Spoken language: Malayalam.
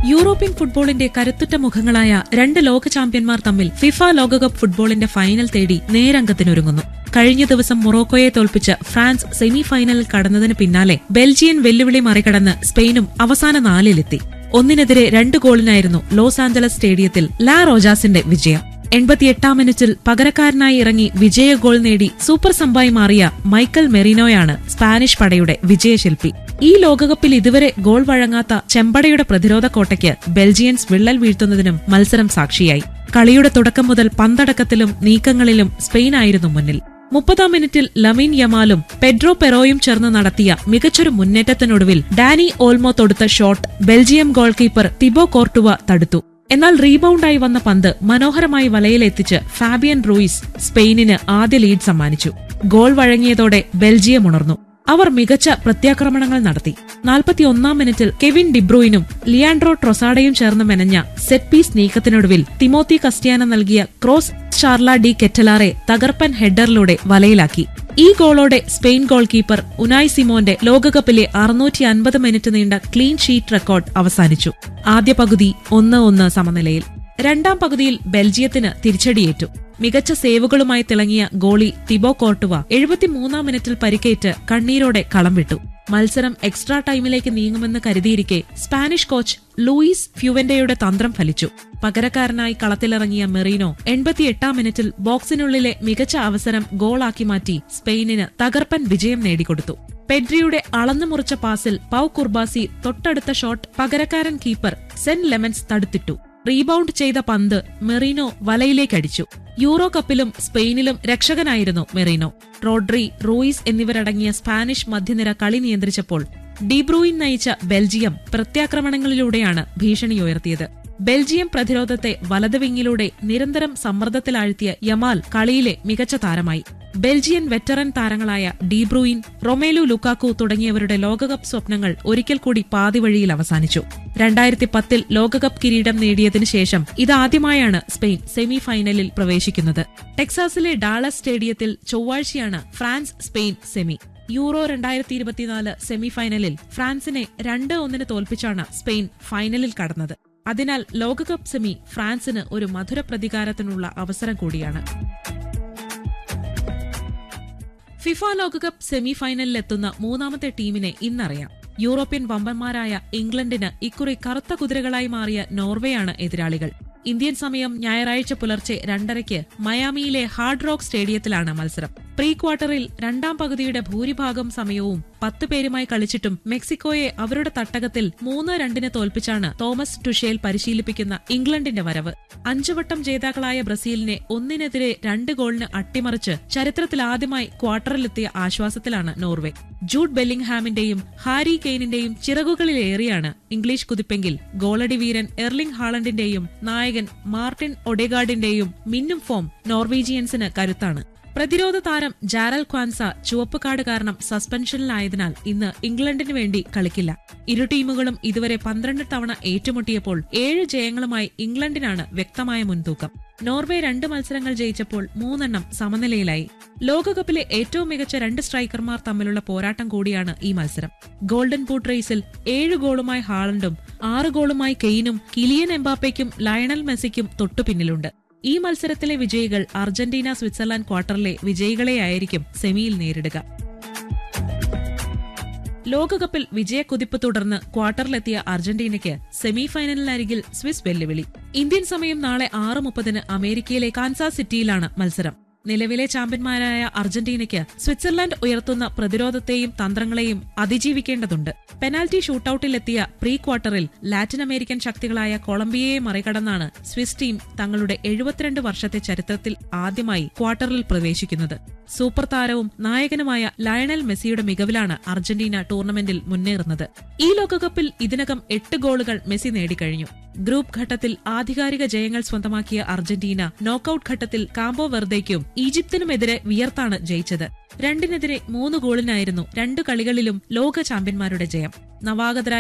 യൂറോപ്യൻ ഫുട്ബോളിന്റെ കരുത്തുറ്റ മുഖങ്ങളായ രണ്ട് ലോക ചാമ്പ്യന്മാർ തമ്മിൽ ഫിഫ ലോകകപ്പ് ഫുട്ബോളിന്റെ ഫൈനൽ തേടി നേരംഗത്തിനൊരുങ്ങുന്നു കഴിഞ്ഞ ദിവസം മൊറോക്കോയെ തോൽപ്പിച്ച് ഫ്രാൻസ് സെമി ഫൈനലിൽ കടന്നതിന് പിന്നാലെ ബെൽജിയൻ വെല്ലുവിളി മറികടന്ന് സ്പെയിനും അവസാന നാലിലെത്തി ഒന്നിനെതിരെ രണ്ട് ഗോളിനായിരുന്നു ലോസ് ആഞ്ചലസ് സ്റ്റേഡിയത്തിൽ ലാ റോജാസിന്റെ വിജയം എൺപത്തിയെട്ടാം മിനിറ്റിൽ പകരക്കാരനായി ഇറങ്ങി വിജയ ഗോൾ നേടി സൂപ്പർ സമ്പായി മാറിയ മൈക്കൽ മെറിനോയാണ് സ്പാനിഷ് പടയുടെ വിജയശില്പി ഈ ലോകകപ്പിൽ ഇതുവരെ ഗോൾ വഴങ്ങാത്ത ചെമ്പടയുടെ പ്രതിരോധ കോട്ടയ്ക്ക് ബെൽജിയൻസ് വിള്ളൽ വീഴ്ത്തുന്നതിനും മത്സരം സാക്ഷിയായി കളിയുടെ തുടക്കം മുതൽ പന്തടക്കത്തിലും നീക്കങ്ങളിലും സ്പെയിനായിരുന്നു മുന്നിൽ മുപ്പതാം മിനിറ്റിൽ ലമീൻ യമാലും പെഡ്രോ പെറോയും ചേർന്ന് നടത്തിയ മികച്ചൊരു മുന്നേറ്റത്തിനൊടുവിൽ ഡാനി ഓൾമോ തൊടുത്ത shot Belgium goal keeper Thibaut Courtois തടുത്തു എന്നാൽ റീബൌണ്ടായി വന്ന പന്ത് മനോഹരമായി വലയിലെത്തിച്ച് ഫാബിയൻ റൂയിസ് സ്പെയിനിന് ആദ്യ ലീഡ് സമ്മാനിച്ചു ഗോൾ വഴങ്ങിയതോടെ ബെൽജിയം ഉണർന്നു അവർ മികച്ച പ്രത്യാക്രമണങ്ങൾ നടത്തി നാൽപ്പത്തിയൊന്നാം മിനിറ്റിൽ കെവിൻ ഡിബ്രൂയിനും ലിയാൻഡ്രോ ട്രൊസാഡയും ചേർന്ന് മെനഞ്ഞ സെറ്റ് പീസ് നീക്കത്തിനൊടുവിൽ തിമോത്തി കസ്റ്റിയാന നൽകിയ ക്രോസ് ഷാർല ഡി കെറ്റലാറെ തകർപ്പൻ ഹെഡറിലൂടെ വലയിലാക്കി ഈ ഗോളോടെ സ്പെയിൻ ഗോൾ കീപ്പർ ഉനായ് സിമോന്റെ ലോകകപ്പിലെ അറുന്നൂറ്റി അൻപത് മിനിറ്റ് നീണ്ട ക്ലീൻ ഷീറ്റ് റെക്കോർഡ് അവസാനിച്ചു ആദ്യ പകുതി ഒന്ന് ഒന്ന് സമനിലയിൽ രണ്ടാം പകുതിയിൽ ബെൽജിയത്തിന് തിരിച്ചടിയേറ്റു മികച്ച സേവുകളുമായി തിളങ്ങിയ ഗോളി തിബോ കോർട്ടുവ എഴുപത്തിമൂന്നാം മിനിറ്റിൽ പരിക്കേറ്റ് കണ്ണീരോടെ കളം വിട്ടു മത്സരം എക്സ്ട്രാ ടൈമിലേക്ക് നീങ്ങുമെന്ന് കരുതിയിരിക്കെ സ്പാനിഷ് കോച്ച് ലൂയിസ് ഫ്യുവന്റയുടെ തന്ത്രം ഫലിച്ചു പകരക്കാരനായി കളത്തിലിറങ്ങിയ മെറീനോ എൺപത്തിയെട്ടാം മിനിറ്റിൽ ബോക്സിനുള്ളിലെ മികച്ച അവസരം ഗോളാക്കി മാറ്റി സ്പെയിനിന് തകർപ്പൻ വിജയം നേടിക്കൊടുത്തു പെഡ്രിയുടെ അളന്നു മുറിച്ച പാസിൽ പൌ കുർബാസി തൊട്ടടുത്ത ഷോട്ട് പകരക്കാരൻ കീപ്പർ സെൻ ലെമൻസ് തടുത്തിട്ടു റീബൌണ്ട് ചെയ്ത പന്ത് മെറീനോ വലയിലേക്കടിച്ചു യൂറോ കപ്പിലും സ്പെയിനിലും രക്ഷകനായിരുന്നു മെറീനോ റോഡ്രി റൂയിസ് എന്നിവരടങ്ങിയ സ്പാനിഷ് മധ്യനിര കളി നിയന്ത്രിച്ചപ്പോൾ ഡിബ്രൂയിൻ നയിച്ച ബെൽജിയം പ്രത്യാക്രമണങ്ങളിലൂടെയാണ് ഭീഷണി ഉയർത്തിയത് ബെൽജിയം പ്രതിരോധത്തെ വലത് വിങ്ങിലൂടെ നിരന്തരം സമ്മർദ്ദത്തിലാഴ്ത്തിയ യമാൽ കളിയിലെ മികച്ച താരമായി ബെൽജിയൻ വെറ്ററൻ താരങ്ങളായ ഡീബ്രൂയിൻ റൊമേലു ലുക്കാക്കു തുടങ്ങിയവരുടെ ലോകകപ്പ് സ്വപ്നങ്ങൾ ഒരിക്കൽ കൂടി പാതിവഴിയിൽ അവസാനിച്ചു രണ്ടായിരത്തി പത്തിൽ ലോകകപ്പ് കിരീടം നേടിയതിനു ശേഷം ഇതാദ്യമായാണ് സ്പെയിൻ സെമി ഫൈനലിൽ പ്രവേശിക്കുന്നത് ടെക്സാസിലെ ഡാളസ് സ്റ്റേഡിയത്തിൽ ചൊവ്വാഴ്ചയാണ് ഫ്രാൻസ് സ്പെയിൻ സെമി യൂറോ രണ്ടായിരത്തി ഇരുപത്തിനാല് സെമി ഫൈനലിൽ ഫ്രാൻസിനെ രണ്ട് ഒന്നിന് തോൽപ്പിച്ചാണ് സ്പെയിൻ ഫൈനലിൽ കടന്നത് അതിനാൽ ലോകകപ്പ് സെമി ഫ്രാൻസിന് ഒരു മധുര പ്രതികാരത്തിനുള്ള അവസരം കൂടിയാണ് ഫിഫ ലോകകപ്പ് സെമി ഫൈനലിലെത്തുന്ന മൂന്നാമത്തെ ടീമിനെ ഇന്നറിയാം യൂറോപ്യൻ വമ്പന്മാരായ ഇംഗ്ലണ്ടിന് ഇക്കുറി കറുത്ത കുതിരകളായി മാറിയ നോർവേയാണ് എതിരാളികൾ ഇന്ത്യൻ സമയം ഞായറാഴ്ച പുലർച്ചെ രണ്ടരയ്ക്ക് മയാമിയിലെ ഹാർഡ് റോക്ക് സ്റ്റേഡിയത്തിലാണ് മത്സരം പ്രീ ക്വാർട്ടറിൽ രണ്ടാം പകുതിയുടെ ഭൂരിഭാഗം സമയവും പത്ത് പേരുമായി കളിച്ചിട്ടും മെക്സിക്കോയെ അവരുടെ തട്ടകത്തിൽ മൂന്ന് രണ്ടിന് തോൽപ്പിച്ചാണ് തോമസ് ടുഷേൽ പരിശീലിപ്പിക്കുന്ന ഇംഗ്ലണ്ടിന്റെ വരവ് അഞ്ചുവട്ടം ജേതാക്കളായ ബ്രസീലിനെ ഒന്നിനെതിരെ രണ്ട് ഗോളിന് അട്ടിമറിച്ച് ചരിത്രത്തിലാദ്യമായി ക്വാർട്ടറിലെത്തിയ ആശ്വാസത്തിലാണ് നോർവേ ജൂഡ് ബെല്ലിംഗ്ഹാമിന്റെയും ഹാരി കെയ്നിന്റെയും ചിറകുകളിലേറിയാണ് ഇംഗ്ലീഷ് കുതിപ്പെങ്കിൽ ഗോളടി വീരൻ എർലിംഗ് ഹാളണ്ടിന്റെയും നായകൻ മാർട്ടിൻ ഒഡെഗാർഡിന്റെയും മിന്നും ഫോം നോർവീജിയൻസിന് കരുത്താണ് പ്രതിരോധ താരം ജാരൽ ക്വാൻസ ചുവപ്പ് കാർഡ് കാരണം സസ്പെൻഷനിലായതിനാൽ ഇന്ന് ഇംഗ്ലണ്ടിന് വേണ്ടി കളിക്കില്ല ഇരു ടീമുകളും ഇതുവരെ പന്ത്രണ്ട് തവണ ഏറ്റുമുട്ടിയപ്പോൾ ഏഴ് ജയങ്ങളുമായി ഇംഗ്ലണ്ടിനാണ് വ്യക്തമായ മുൻതൂക്കം നോർവേ രണ്ട് മത്സരങ്ങൾ ജയിച്ചപ്പോൾ മൂന്നെണ്ണം സമനിലയിലായി ലോകകപ്പിലെ ഏറ്റവും മികച്ച രണ്ട് സ്ട്രൈക്കർമാർ തമ്മിലുള്ള പോരാട്ടം കൂടിയാണ് ഈ മത്സരം ഗോൾഡൻ ബൂട്ട് റേസിൽ ഏഴ് ഗോളുമായി ഹാളണ്ടും ആറ് ഗോളുമായി കെയ്നും കിലിയൻ എംബാപ്പയ്ക്കും ലയണൽ മെസ്സിക്കും തൊട്ടുപിന്നിലുണ്ട് ഈ മത്സരത്തിലെ വിജയികൾ അർജന്റീന സ്വിറ്റ്സർലാൻഡ് ക്വാർട്ടറിലെ വിജയികളെയായിരിക്കും സെമിയിൽ നേരിടുക ലോകകപ്പിൽ വിജയക്കുതിപ്പ് തുടർന്ന് ക്വാർട്ടറിലെത്തിയ അർജന്റീനയ്ക്ക് സെമി ഫൈനലിനരികിൽ സ്വിസ് വെല്ലുവിളി ഇന്ത്യൻ സമയം നാളെ ആറ് മുപ്പതിന് അമേരിക്കയിലെ കാൻസാസ് സിറ്റിയിലാണ് മത്സരം നിലവിലെ ചാമ്പ്യന്മാരായ അർജന്റീനയ്ക്ക് സ്വിറ്റ്സർലൻഡ് ഉയർത്തുന്ന പ്രതിരോധത്തെയും തന്ത്രങ്ങളെയും അതിജീവിക്കേണ്ടതുണ്ട് പെനാൽറ്റി ഷൂട്ടൌട്ടിലെത്തിയ പ്രീ ക്വാർട്ടറിൽ ലാറ്റിൻ അമേരിക്കൻ ശക്തികളായ കൊളംബിയയെ മറികടന്നാണ് സ്വിസ് ടീം തങ്ങളുടെ എഴുപത്തിരണ്ട് വർഷത്തെ ചരിത്രത്തിൽ ആദ്യമായി ക്വാർട്ടറിൽ പ്രവേശിക്കുന്നത് സൂപ്പർ താരവും നായകനുമായ ലയണൽ മെസ്സിയുടെ മികവിലാണ് അർജന്റീന ടൂർണമെന്റിൽ മുന്നേറുന്നത് ഈ ലോകകപ്പിൽ ഇതിനകം എട്ട് ഗോളുകൾ മെസ്സി നേടിക്കഴിഞ്ഞു ഗ്രൂപ്പ് ഘട്ടത്തിൽ ആധികാരിക ജയങ്ങൾ സ്വന്തമാക്കിയ അർജന്റീന നോക്കൌട്ട് ഘട്ടത്തിൽ കാംബോ വെർദേയ്ക്കും ഈജിപ്തിനുമെതിരെ വിയർത്താണ് ജയിച്ചത് രണ്ടിനെതിരെ മൂന്ന് ഗോളിനായിരുന്നു രണ്ടു കളികളിലും ലോക ചാമ്പ്യന്മാരുടെ ജയം നവാഗതരായ